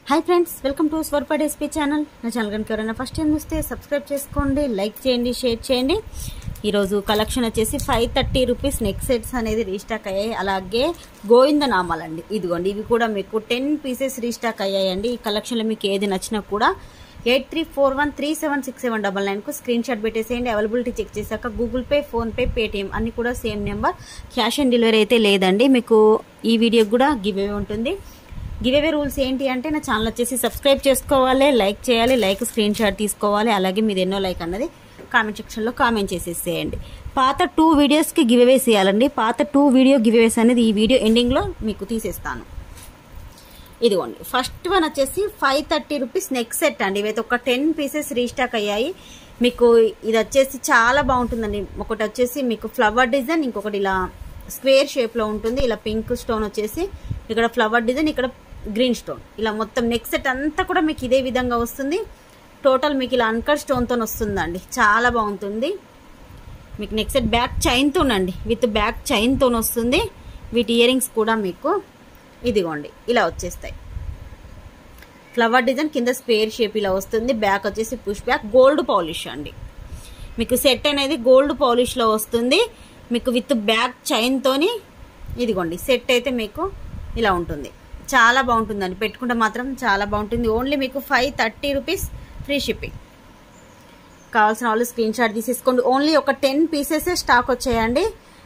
hi friends welcome to స్వర్పడ్ SP channel నా channel కనుక ఎవరైనా ఫస్ట్ టైం చూస్తే సబ్స్క్రైబ్ చేసుకోండి లైక్ చేయండి షేర్ చేయండి ఈరోజు కలెక్షన్ వచ్చేసి five thirty rupees neck sets అనేది రీస్టాక్ అయ్యాయి అలాగే గోవింద నామాలండి ఇదిగోండి ఇవి కూడా మీకు టెన్ పీసెస్ రీస్టాక్ అయ్యాయండి ఈ కలెక్షన్లో మీకు ఏది నచ్చినా కూడా eight three four one three seven six seven double నైన్కు స్క్రీన్ షాట్ పెట్టేసేయండి అవైలబిలిటీ చెక్ చేశాక గూగుల్ పే ఫోన్పే పేటిఎం అన్ని కూడా same number cash on delivery అయితే లేదండి మీకు ఈ వీడియోకి కూడా గివ్ అవే ఉంటుంది గివ్ అవే రూల్స్ ఏంటి అంటే నా ఛానల్ వచ్చేసి సబ్స్క్రైబ్ చేసుకోవాలి లైక్ చేయాలి లైక్ స్క్రీన్ షాట్ తీసుకోవాలి అలాగే మీరు ఎన్నో లైక్ అన్నది కామెంట్ సెక్షన్లో కామెంట్ చేసేసేయండి పాత టూ వీడియోస్కి గివ్ అవేస్ ఇవ్వాలండి పాత టూ వీడియో గివ్ అవేస్ అనేది ఈ వీడియో ఎండింగ్లో మీకు తీసేస్తాను ఇదిగోండి ఫస్ట్ వన్ వచ్చేసి five thirty rupees neck set అండి ఇవైతే ఒక టెన్ పీసెస్ రీస్టాక్ అయ్యాయి మీకు ఇది వచ్చేసి చాలా బాగుంటుందండి ఒకటి వచ్చేసి మీకు ఫ్లవర్ డిజైన్ ఇంకొకటి ఇలా స్క్వేర్ షేప్లో ఉంటుంది ఇలా పింక్ స్టోన్ వచ్చేసి ఇక్కడ ఫ్లవర్ డిజైన్ ఇక్కడ గ్రీన్ స్టోన్ ఇలా మొత్తం నెక్ సెట్ అంతా కూడా మీకు ఇదే విధంగా వస్తుంది టోటల్ మీకు ఇలా అన్కట్ స్టోన్తో వస్తుందండి చాలా బాగుంటుంది మీకు నెక్ సెట్ బ్యాక్ చైన్తో అండి విత్ బ్యాక్ చైన్తో వస్తుంది వీటి ఇయర్ రింగ్స్ కూడా మీకు ఇదిగోండి ఇలా వచ్చేస్తాయి ఫ్లవర్ డిజైన్ కింద స్పేర్ షేప్ ఇలా వస్తుంది బ్యాక్ వచ్చేసి పుష్ బ్యాక్ గోల్డ్ పాలిష్ అండి మీకు సెట్ అనేది గోల్డ్ పాలిష్లో వస్తుంది మీకు విత్ బ్యాక్ చైన్తోని ఇదిగోండి సెట్ అయితే మీకు ఇలా ఉంటుంది చాలా బాగుంటుందండి పెట్టుకుంటే మాత్రం చాలా బాగుంటుంది ఓన్లీ మీకు five thirty rupees free shipping కావాల్సిన వాళ్ళు స్క్రీన్ షాట్ తీసేసుకోండి ఓన్లీ ఒక టెన్ పీసెసే స్టాక్ వచ్చాయండి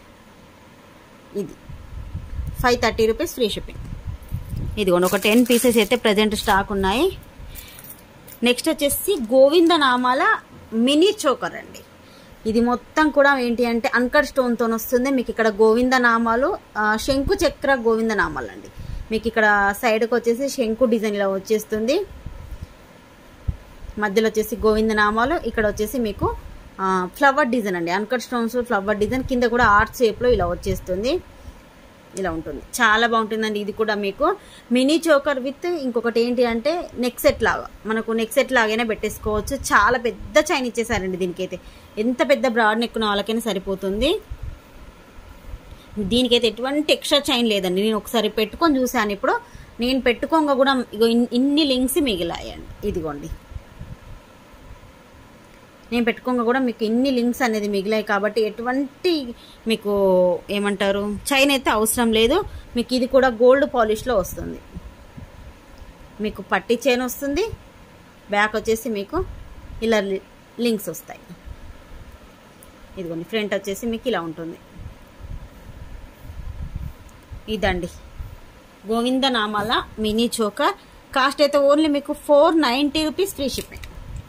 ఇది five thirty rupees free shipping ఇదిగోండి ఒక టెన్ పీసెస్ అయితే ప్రజెంట్ స్టాక్ ఉన్నాయి నెక్స్ట్ వచ్చేసి గోవింద నామాల మినీ చోకర్ అండి ఇది మొత్తం కూడా ఏంటి అంటే అన్కట్ స్టోన్తో వస్తుంది మీకు ఇక్కడ గోవింద నామాలు శంకు చక్ర గోవింద నామాలు అండి మీకు ఇక్కడ సైడ్కి వచ్చేసి శంకు డిజైన్ ఇలా వచ్చేస్తుంది మధ్యలో వచ్చేసి గోవింద నామాలు ఇక్కడ వచ్చేసి మీకు ఫ్లవర్ డిజైన్ అండి అన్కట్ స్టోన్స్ ఫ్లవర్ డిజైన్ కింద కూడా ఆర్ట్ షేప్లో ఇలా వచ్చేస్తుంది ఇలా ఉంటుంది చాలా బాగుంటుందండి ఇది కూడా మీకు మినీ చోకర్ విత్ ఇంకొకటి ఏంటి అంటే నెక్ సెట్ లాగా మనకు నెక్ సెట్ లాగానే పెట్టేసుకోవచ్చు చాలా పెద్ద చైన్ ఇచ్చేసారండి దీనికైతే ఎంత పెద్ద బ్రాడ్ నెక్ ఉన్న వాళ్ళకైనా సరిపోతుంది దీనికైతే ఎటువంటి ఎక్స్ట్రా చైన్ లేదండి నేను ఒకసారి పెట్టుకొని చూశాను ఇప్పుడు నేను పెట్టుకోగా కూడా ఇగో ఇన్ని లింక్స్ మిగిలాయండి ఇదిగోండి నేను పెట్టుకోగా కూడా మీకు ఇన్ని లింక్స్ అనేది మిగిలాయి కాబట్టి ఎటువంటి మీకు ఏమంటారు చైన్ అయితే అవసరం లేదు మీకు ఇది కూడా గోల్డ్ పాలిష్లో వస్తుంది మీకు పట్టి చైన్ వస్తుంది బ్యాక్ వచ్చేసి మీకు ఇలా లింక్స్ వస్తాయి ఇదిగోండి ఫ్రంట్ వచ్చేసి మీకు ఇలా ఉంటుంది ఇదండి గోవింద నామాల మినీ చోకర్ కాస్ట్ అయితే ఓన్లీ మీకు four ninety rupees free shipping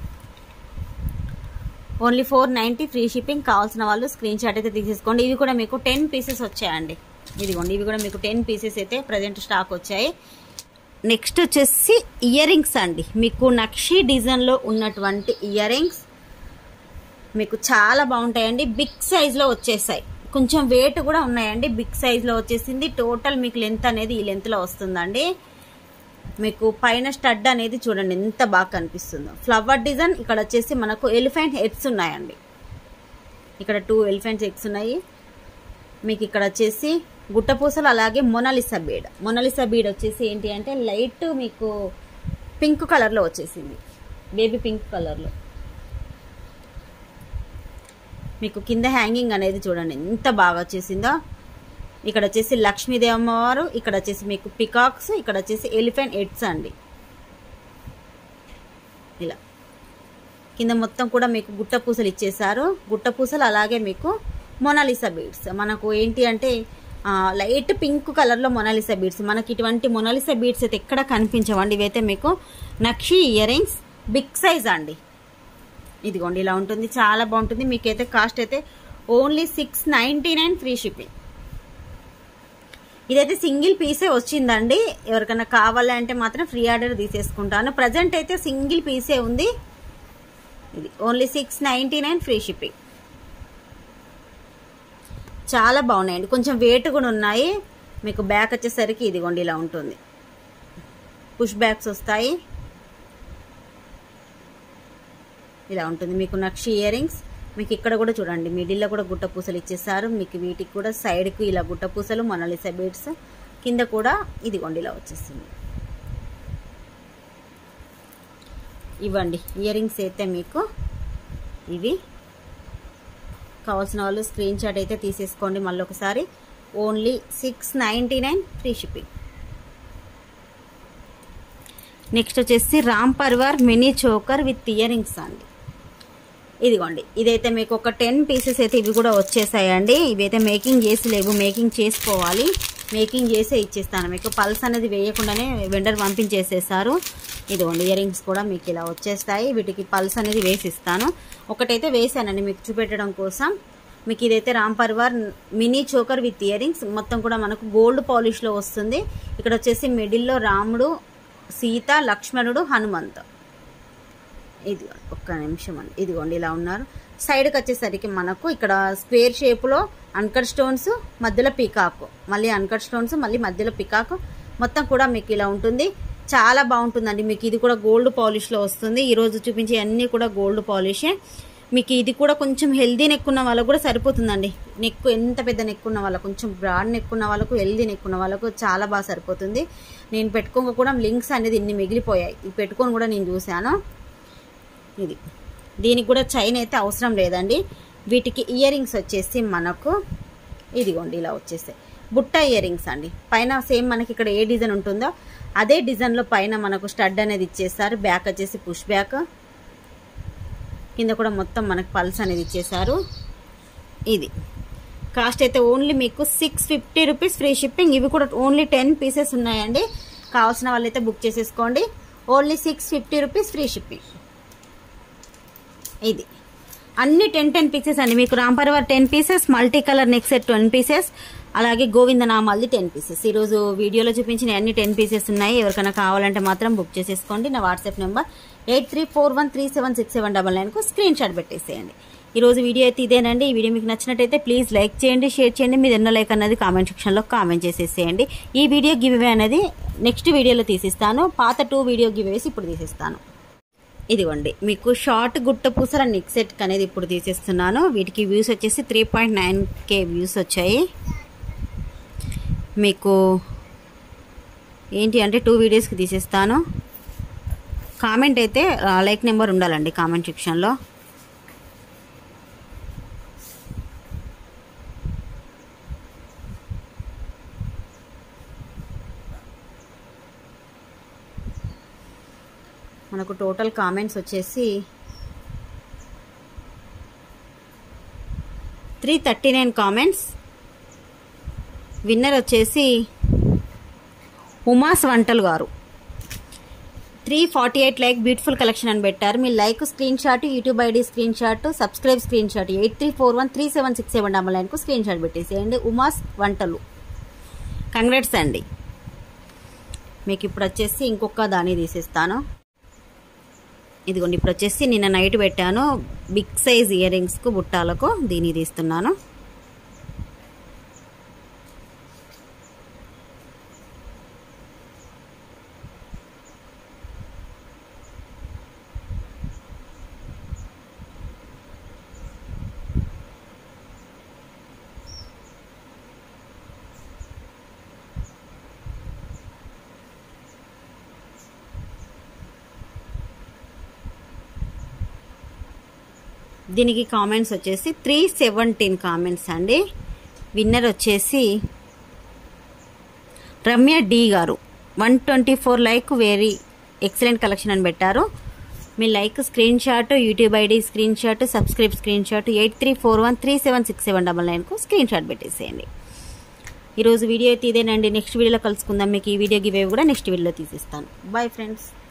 only four ninety free shipping కావాల్సిన వాళ్ళు స్క్రీన్ షాట్ అయితే తీసేసుకోండి ఇవి కూడా మీకు టెన్ పీసెస్ వచ్చాయండి ఇదిగోండి ఇవి కూడా మీకు టెన్ పీసెస్ అయితే ప్రజెంట్ స్టాక్ వచ్చాయి నెక్స్ట్ వచ్చేసి ఇయర్ రింగ్స్ అండి మీకు నక్షి డిజైన్లో ఉన్నటువంటి ఇయర్ రింగ్స్ మీకు చాలా బాగుంటాయండి బిగ్ సైజ్లో వచ్చేసాయి కొంచెం వెయిట్ కూడా ఉన్నాయండి బిగ్ సైజ్లో వచ్చేసింది టోటల్ మీకు లెంత్ అనేది ఈ లెంత్లో వస్తుందండి మీకు పైన స్టడ్ అనేది చూడండి ఎంత బాగా కనిపిస్తుందో ఫ్లవర్ డిజైన్ ఇక్కడ వచ్చేసి మనకు ఎలిఫెంట్ హెడ్స్ ఉన్నాయండి ఇక్కడ టూ ఎలిఫెంట్స్ హెడ్స్ ఉన్నాయి మీకు ఇక్కడ వచ్చేసి గుట్టపూసలు అలాగే మొనాలిసా బీడ్ మొనాలిసా బీడ్ వచ్చేసి ఏంటి అంటే లైట్ మీకు పింక్ కలర్లో వచ్చేసింది బేబీ పింక్ కలర్లో మీకు కింద హ్యాంగింగ్ అనేది చూడండి ఎంత బాగా వచ్చేసిందో ఇక్కడ వచ్చేసి లక్ష్మీదేవి అమ్మవారు ఇక్కడ వచ్చేసి మీకు పికాక్స్ ఇక్కడ వచ్చేసి ఎలిఫెంట్ ఎడ్స్ అండి ఇలా కింద మొత్తం కూడా మీకు గుట్ట పూసలు ఇచ్చేసారు గుట్ట పూసలు అలాగే మీకు మొనాలిసా బీడ్స్ మనకు ఏంటి అంటే లైట్ పింక్ కలర్లో మొనాలిసా బీడ్స్ మనకి ఇటువంటి మొనాలిసా బీడ్స్ అయితే ఎక్కడ కనిపించవండి ఇవైతే మీకు నక్షి ఇయర్ రింగ్స్ బిగ్ సైజ్ అండి ఇదిగోండి ఇలా ఉంటుంది చాలా బాగుంటుంది మీకైతే కాస్ట్ అయితే only six ninety nine free shipping ఇదైతే సింగిల్ పీసే వచ్చిందండి ఎవరికైనా కావాలంటే మాత్రం ఫ్రీ ఆర్డర్ తీసేసుకుంటాను ప్రజెంట్ అయితే సింగిల్ పీసే ఉంది ఇది only six ninety nine free shipping చాలా బాగున్నాయండి కొంచెం వెయిట్ కూడా ఉన్నాయి మీకు బ్యాక్ వచ్చేసరికి ఇదిగోండి ఇలా ఉంటుంది పుష్ బ్యాక్స్ వస్తాయి ఇలా ఉంటుంది మీకు నక్షి ఇయర్ రింగ్స్ మీకు ఇక్కడ కూడా చూడండి మిడిల్లో కూడా గుట్ట పూసలు ఇచ్చేసారు మీకు వీటికి కూడా సైడ్కి ఇలా గుట్ట పూసలు మొనాలిసా బీడ్స్ కింద కూడా ఇదిగోండి ఇలా వచ్చేస్తుంది ఇవ్వండి ఇయర్ రింగ్స్ అయితే మీకు ఇవి కావాల్సిన వాళ్ళు స్క్రీన్ షాట్ అయితే తీసేసుకోండి మళ్ళీ ఒకసారి only six ninety nine free shipping next వచ్చేసి Ram Parivar mini choker with earrings అండి ఇదిగోండి ఇదైతే మీకు ఒక టెన్ పీసెస్ అయితే ఇవి కూడా వచ్చేసాయండి ఇవైతే మేకింగ్ చేసి లేవు మేకింగ్ చేసుకోవాలి మేకింగ్ చేసే ఇచ్చేస్తాను మీకు పల్స్ అనేది వేయకుండానే వెండర్ పంపించేసేసారు ఇదిగోండి ఇయర్ రింగ్స్ కూడా మీకు ఇలా వచ్చేస్తాయి వీటికి పల్స్ అనేది వేసి ఇస్తాను ఒకటైతే వేసానండి మీకు చూపెట్టడం కోసం మీకు ఇదైతే Ram Parivar mini choker with earrings మొత్తం కూడా మనకు గోల్డ్ పాలిష్లో వస్తుంది ఇక్కడ వచ్చేసి మిడిల్లో రాముడు సీత లక్ష్మణుడు హనుమంత్ ఇది ఒక్క నిమిషం అండి ఇదిగోండి ఇలా ఉన్నారు సైడ్కి వచ్చేసరికి మనకు ఇక్కడ స్క్వేర్ షేప్లో అన్కట్ స్టోన్స్ మధ్యలో పికాక్ మళ్ళీ అన్కట్ స్టోన్స్ మళ్ళీ మధ్యలో పికాక్ మొత్తం కూడా మీకు ఇలా ఉంటుంది చాలా బాగుంటుందండి మీకు ఇది కూడా గోల్డ్ పాలిష్లో వస్తుంది ఈరోజు చూపించే అన్నీ కూడా గోల్డ్ పాలిషే మీకు ఇది కూడా కొంచెం హెల్దీ నెక్ ఉన్న వాళ్ళకు కూడా సరిపోతుందండి నెక్ ఎంత పెద్ద నెక్ ఉన్న వాళ్ళకు కొంచెం బ్రాడ్ నెక్ ఉన్న వాళ్ళకు హెల్దీ నెక్ ఉన్న వాళ్ళకు చాలా బాగా సరిపోతుంది నేను పెట్టుకోక కూడా లింక్స్ అనేది ఇన్ని మిగిలిపోయాయి ఇది పెట్టుకొని కూడా నేను చూశాను ఇది దీనికి కూడా చైన్ అయితే అవసరం లేదండి వీటికి ఇయర్ రింగ్స్ వచ్చేసి మనకు ఇదిగోండి ఇలా వచ్చేస్తాయి బుట్ట ఇయర్ రింగ్స్ అండి పైన సేమ్ మనకి ఇక్కడ ఏ డిజైన్ ఉంటుందో అదే డిజైన్లో పైన మనకు స్టడ్ అనేది ఇచ్చేస్తారు బ్యాక్ వచ్చేసి పుష్ బ్యాక్ కింద కూడా మొత్తం మనకు పల్స్ అనేది ఇచ్చేసారు ఇది కాస్ట్ అయితే ఓన్లీ మీకు six fifty rupees free shipping ఇవి కూడా ఓన్లీ టెన్ పీసెస్ ఉన్నాయండి కావాల్సిన వాళ్ళైతే బుక్ చేసేసుకోండి only six fifty rupees free shipping ఇది అన్ని టెన్ టెన్ పీసెస్ అండి మీకు Ram Parivar ten pieces multi colour neck set ten pieces అలాగే గోవిందనామాల్ది టెన్ పీసెస్ ఈరోజు వీడియోలో చూపించిన అన్ని టెన్ పీసెస్ ఉన్నాయి ఎవరికైనా కావాలంటే మాత్రం బుక్ చేసేసుకోండి నా WhatsApp number eight three four one three seven six seven double నైన్కు స్క్రీన్ షాట్ పెట్టేసేయండి ఈ రోజు వీడియో అయితే ఇదేనండి ఈ వీడియో మీకు నచ్చినట్టయితే ప్లీజ్ లైక్ చేయండి షేర్ చేయండి మీరు ఎన్నో లైక్ అనేది కామెంట్ సెక్షన్లో కామెంట్ చేసేసేయండి ఈ వీడియో గివ్ అవే అనేది నెక్స్ట్ వీడియోలో తీసిస్తాను పాత టూ వీడియో గివ్ అవేసి ఇప్పుడు తీసిస్తాను ఇదిగోండి మీకు షార్ట్ గుట్ట పూసల నెక్ సెట్ అనేది ఇప్పుడు తీసేస్తున్నాను వీటికి వ్యూస్ వచ్చేసి three point nine K views వచ్చాయి మీకు ఏంటి అంటే టూ వీడియోస్కి తీసేస్తాను కామెంట్ అయితే లైక్ నెంబర్ ఉండాలండి కామెంట్ సెక్షన్లో మనకు టోటల్ కామెంట్స్ వచ్చేసి three thirty nine comments winner వచ్చేసి ఉమాస్ వంటలు గారు three forty eight like beautiful collection అని పెట్టారు మీ like screen shot YouTube ID screen shot subscribe screen shot eight three four one three seven six seven double నైన్కు screen shot పెట్టేసేయండి ఉమాస్ వంటలు congrats అండి మీకు ఇప్పుడు వచ్చేసి ఇంకొక దాన్ని తీసేస్తాను ఇదిగోండి ఇప్పుడు వచ్చేసి నిన్న నైట్ పెట్టాను బిగ్ సైజ్ ఇయర్ రింగ్స్కు బుట్టాలకు దీన్ని తీస్తున్నాను దీనికి కామెంట్స్ వచ్చేసి త్రీ సెవెంటీన్ కామెంట్స్ అండి విన్నర్ వచ్చేసి రమ్య డి గారు one twenty four like very excellent collection అని పెట్టారు మీ like screen shot YouTube ID screen shot subscribe screen shot eight three four one three seven six seven double నైన్కు screen shot పెట్టేసేయండి ఈరోజు video అయితే ఇదేనండి నెక్స్ట్ వీడియోలో కలుసుకుందాం మీకు ఈ వీడియో గివేవి కూడా నెక్స్ట్ వీడియోలో తీసిస్తాను బాయ్ ఫ్రెండ్స్